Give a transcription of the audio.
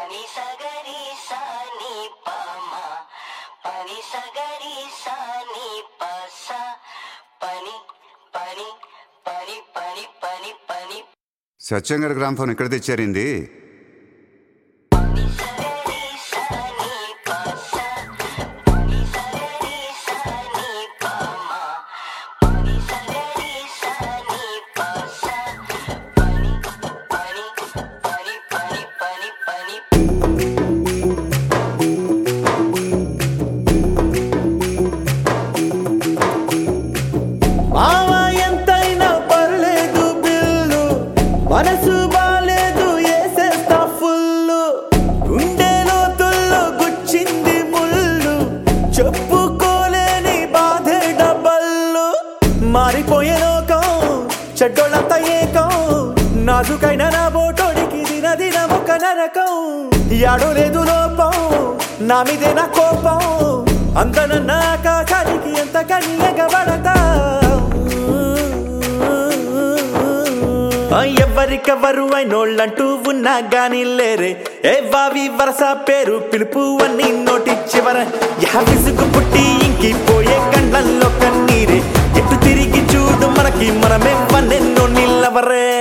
పని సగరి సాని పమ పని సగరి సాని పస పని పని పని పని పని పని సత్యం గారి గ్రామ్ ఫోన్ ఎక్కడ తెచ్చారింది పని సగరి సాని పస పని సగరి సాని పమ పని సగరి సాని పస పని పని పని పని పని పని మావ ఎంతైనా పర్లేదు బిల్లు మనసు బాలేదు వేసేస్తా ఫుల్లు గుండె లోతుల్లో గుచ్చింది ముళ్ళు చెప్పుకోలేని బాధే డబ్బల్లు మారిపోయే లోకం చెడ్డోళ్ళంతా ఏకం నాజుకైన నా బోటోడికి దిన దిన ఒక నరకం యాడో లేదు లోపం నా మీదే నా కోపం అందనన్న ఆకాశానికి ఎంత కని ఎగబడతా ఎవరికెవరు అయినోళ్ళంటూ ఉన్నా గాని లేరే ఏ వావి వరస పేరు పిలుపు అని నోటి చివర యా విసుగు పుట్టి ఇంకిపోయే కండ్లల్లో కన్నీరే ఎటు తిరిగి చూడు మనకి మనమే వన్నెన్నో నిల్లవరే